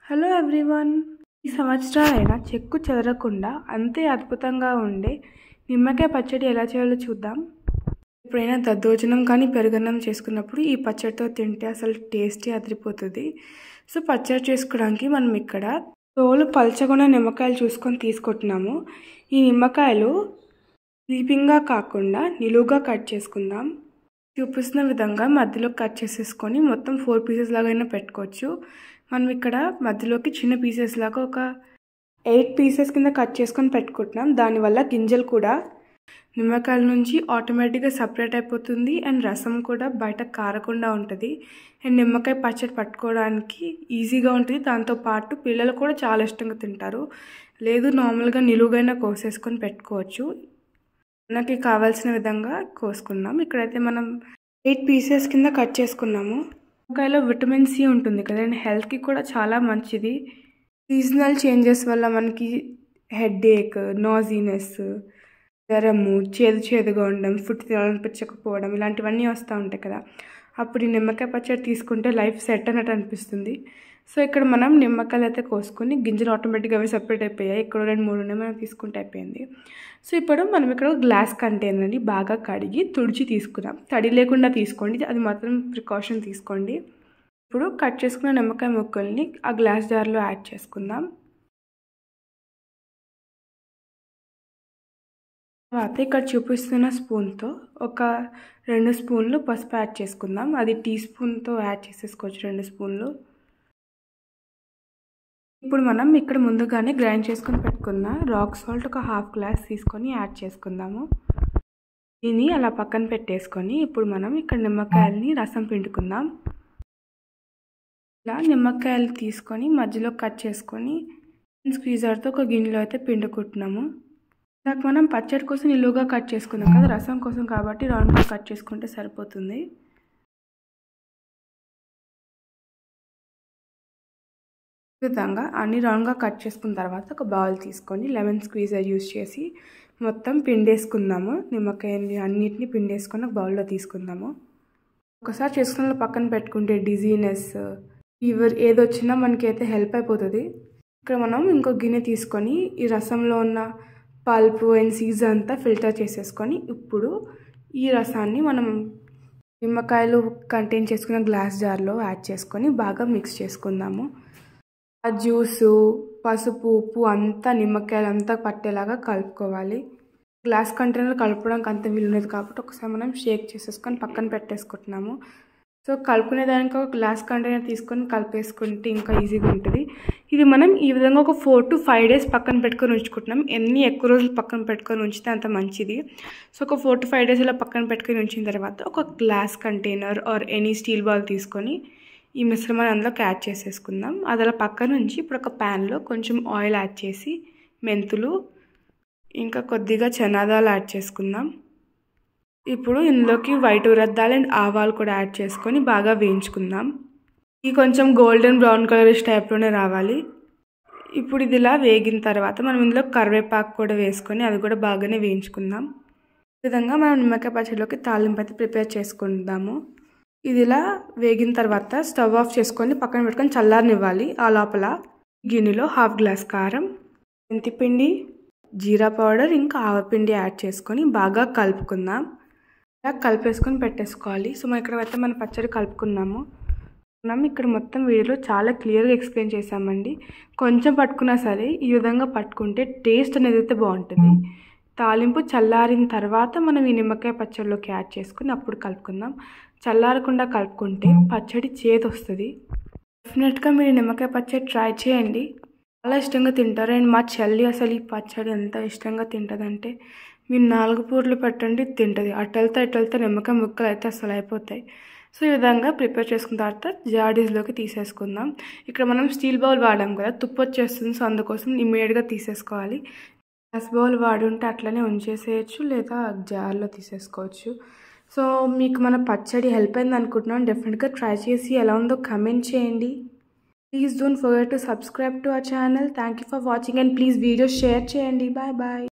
hello everyone ఈ సంవత్సరాలైనా చెక్కు చెదరకుండా అంతే అద్భుతంగా ఉండే నిమ్మకాయ పచ్చడి ఎలా చేయాలో చూద్దాం ఎప్పుడైనా దద్దోజనం కానీ పెరుగన్నం చేసుకున్నప్పుడు ఈ పచ్చడితో తింటే అసలు టేస్టీ అదిరిపోతుంది సో పచ్చడి చేసుకోవడానికి మనం ఇక్కడ తోలు పల్చకుండా నిమ్మకాయలు చూసుకొని తీసుకుంటున్నాము ఈ నిమ్మకాయలు స్లీపింగ్గా కాకుండా నిలువుగా కట్ చేసుకుందాం చూపిస్తున్న విధంగా మధ్యలో కట్ చేసేసుకొని మొత్తం ఫోర్ పీసెస్ లాగైనా పెట్టుకోవచ్చు మనం ఇక్కడ మధ్యలోకి చిన్న పీసెస్ లాగా ఒక ఎయిట్ పీసెస్ కింద కట్ చేసుకొని పెట్టుకుంటున్నాం దానివల్ల గింజలు కూడా నిమ్మకాయల నుంచి ఆటోమేటిక్గా సపరేట్ అయిపోతుంది అండ్ రసం కూడా బయట కారకుండా ఉంటుంది అండ్ నిమ్మకాయ పచ్చడి పట్టుకోవడానికి ఈజీగా ఉంటుంది దాంతోపాటు పిల్లలు కూడా చాలా ఇష్టంగా తింటారు లేదు నార్మల్గా నిలువుగైనా కోసేసుకొని పెట్టుకోవచ్చు మనకి కావాల్సిన విధంగా కోసుకున్నాం ఇక్కడైతే మనం ఎయిట్ పీసెస్ కింద కట్ చేసుకున్నాము నిమ్మకాయలో విటమిన్ సి ఉంటుంది కదా అండ్ హెల్త్కి కూడా చాలా మంచిది సీజనల్ చేంజెస్ వల్ల మనకి హెడ్ ఏక్ నాజీనెస్ జ్వరము చేదు చేదుగా ఉండడం ఫుడ్ తినాలనిపించకపోవడం ఇలాంటివన్నీ వస్తూ ఉంటాయి కదా అప్పుడు ఈ నిమ్మకాయ పచ్చడి తీసుకుంటే లైఫ్ సెట్ అన్నట్టు అనిపిస్తుంది సో ఇక్కడ మనం నిమ్మకాయలు అయితే కోసుకొని గింజలు ఆటోమేటిక్గా అవి సపరేట్ అయిపోయాయి ఇక్కడ రెండు మూడు ఉన్నాయి మనం తీసుకుంటే అయిపోయింది సో ఇప్పుడు మనం ఇక్కడ గ్లాస్ కంటైనర్ని బాగా కడిగి తుడిచి తీసుకున్నాం తడి లేకుండా తీసుకోండి అది మాత్రం ప్రికాషన్ తీసుకోండి ఇప్పుడు కట్ చేసుకున్న నిమ్మకాయ ముక్కల్ని ఆ గ్లాస్ జార్లో యాడ్ చేసుకుందాం తర్వాత ఇక్కడ చూపిస్తున్న స్పూన్తో ఒక రెండు స్పూన్లు పసుపు యాడ్ చేసుకుందాం అది టీ స్పూన్తో యాడ్ చేసేసుకోవచ్చు రెండు స్పూన్లు ఇప్పుడు మనం ఇక్కడ ముందుగానే గ్రైండ్ చేసుకొని పెట్టుకున్న రాక్ సాల్ట్ ఒక హాఫ్ గ్లాస్ తీసుకొని యాడ్ చేసుకుందాము దీన్ని అలా పక్కన పెట్టేసుకొని ఇప్పుడు మనం ఇక్కడ నిమ్మకాయలని రసం పిండుకుందాం ఇలా నిమ్మకాయలు తీసుకొని మధ్యలో కట్ చేసుకొని స్క్వీజర్తో ఒక గిన్నెలో అయితే పిండుకుంటున్నాము ఇందాక మనం పచ్చడి కోసం నిలువుగా కట్ చేసుకున్నాం కదా రసం కోసం కాబట్టి రౌండ్గా కట్ చేసుకుంటే సరిపోతుంది విధంగా అన్ని రౌండ్గా కట్ చేసుకున్న తర్వాత ఒక బౌల్ తీసుకొని లెమన్ స్క్వీజర్ యూస్ చేసి మొత్తం పిండేసుకుందాము నిమ్మకాయని అన్నిటిని పిండేసుకొని ఒక బౌల్లో తీసుకుందాము ఒకసారి చేసుకున్న పక్కన పెట్టుకుంటే డిజీనెస్ ఫీవర్ ఏదొచ్చినా మనకైతే హెల్ప్ అయిపోతుంది ఇక్కడ మనం ఇంకో గిన్నె తీసుకొని ఈ రసంలో ఉన్న పల్పు అండ్ సీజ్ అంతా ఫిల్టర్ చేసేసుకొని ఇప్పుడు ఈ రసాన్ని మనం నిమ్మకాయలు కంటైన్ చేసుకున్న గ్లాస్ జార్లో యాడ్ చేసుకొని బాగా మిక్స్ చేసుకుందాము ఆ జ్యూసు పసుపు ఉప్పు అంతా నిమ్మకాయలు అంతా పట్టేలాగా కలుపుకోవాలి గ్లాస్ కంటైనర్ కలపడానికి అంత వీలున్నది కాబట్టి ఒకసారి మనం షేక్ చేసేసుకొని పక్కన పెట్టేసుకుంటున్నాము సో కలుపుకునే దానికి ఒక గ్లాస్ కంటైనర్ తీసుకొని కలిపేసుకుంటే ఇంకా ఈజీగా ఉంటుంది ఇది మనం ఈ విధంగా ఒక ఫోర్ టు ఫైవ్ డేస్ పక్కన పెట్టుకొని ఉంచుకుంటున్నాం ఎన్ని ఎక్కువ రోజులు పక్కన పెట్టుకొని ఉంచితే అంత మంచిది సో ఒక ఫోర్ టు ఫైవ్ డేస్ ఇలా పక్కన పెట్టుకొని ఉంచిన తర్వాత ఒక glass container or any steel bowl తీసుకొని ఈ మిశ్రమాన్ని అందులోకి యాడ్ చేసేసుకుందాం అది అలా పక్క నుంచి ఇప్పుడు ఒక ప్యాన్లో కొంచెం ఆయిల్ యాడ్ చేసి మెంతులు ఇంకా కొద్దిగా చనాదాలు యాడ్ చేసుకుందాం ఇప్పుడు ఇందులోకి వైట్ ఉరద్దాలు అండ్ ఆవాలు కూడా యాడ్ చేసుకొని బాగా వేయించుకుందాం ఇది కొంచెం గోల్డెన్ బ్రౌన్ కలర్ టైప్లోనే రావాలి ఇప్పుడు ఇది ఇలా వేగిన తర్వాత మనం ఇందులో కరివేపాకు కూడా వేసుకొని అది కూడా బాగానే వేయించుకుందాం ఈ విధంగా మనం నిమ్మకాయ పచ్చడిలోకి తాలింపు అయితే ప్రిపేర్ చేసుకుందాము ఇది ఇలా వేగిన తర్వాత స్టవ్ ఆఫ్ చేసుకొని పక్కన పెట్టుకొని చల్లారనివ్వాలి ఆ లోపల గిన్నెలో హాఫ్ గ్లాస్ కారం మెంతిపిండి జీరా పౌడర్ ఇంకా ఆవపిండి యాడ్ చేసుకొని బాగా కలుపుకుందాం ఇలా కలిపేసుకొని పెట్టేసుకోవాలి సో మనం ఇక్కడైతే మన పచ్చడి కలుపుకున్నాము మనం ఇక్కడ మొత్తం వీడియోలో చాలా క్లియర్గా ఎక్స్ప్లెయిన్ చేసామండి కొంచెం పట్టుకున్నా సరే ఈ విధంగా పట్టుకుంటే టేస్ట్ అనేది అయితే బాగుంటుంది తాలింపు చల్లారిన తర్వాత మనం ఈ నిమ్మకాయ పచ్చడిలోకి యాడ్ చేసుకుని అప్పుడు కలుపుకుందాం చల్లారకుండా కలుపుకుంటే పచ్చడి చేదు వస్తుంది డెఫినెట్గా మీరు నిమ్మకాయ పచ్చడి ట్రై చేయండి చాలా ఇష్టంగా తింటారు అండ్ మా చెల్లి అసలు ఈ పచ్చడి ఎంత ఇష్టంగా తింటుందంటే మీరు నాలుగు పూర్లు పెట్టండి తింటుంది అటెళ్తా ఇటెళ్తా నిమ్మకాయ ముక్కలు అయితే అసలు అయిపోతాయి సో ఈ విధంగా ప్రిపేర్ చేసుకున్న తర్వాత జాడీస్లోకి తీసేసుకుందాం ఇక్కడ మనం స్టీల్ బౌల్ వాడాం కదా తుప్పు వచ్చేస్తుంది సో అందుకోసం ఇమీడియట్గా తీసేసుకోవాలి గ్లాస్ బౌల్ వాడుంటే అట్లనే ఉంచేసేయచ్చు లేదా జార్లో తీసేసుకోవచ్చు సో మీకు మన పచ్చడి హెల్ప్ అయింది అనుకుంటున్నాను డెఫినెట్గా ట్రై చేసి ఎలా ఉందో కమెంట్ చేయండి please don't forget to subscribe to our channel thank you for watching and please video share చేయండి బాయ్ బాయ్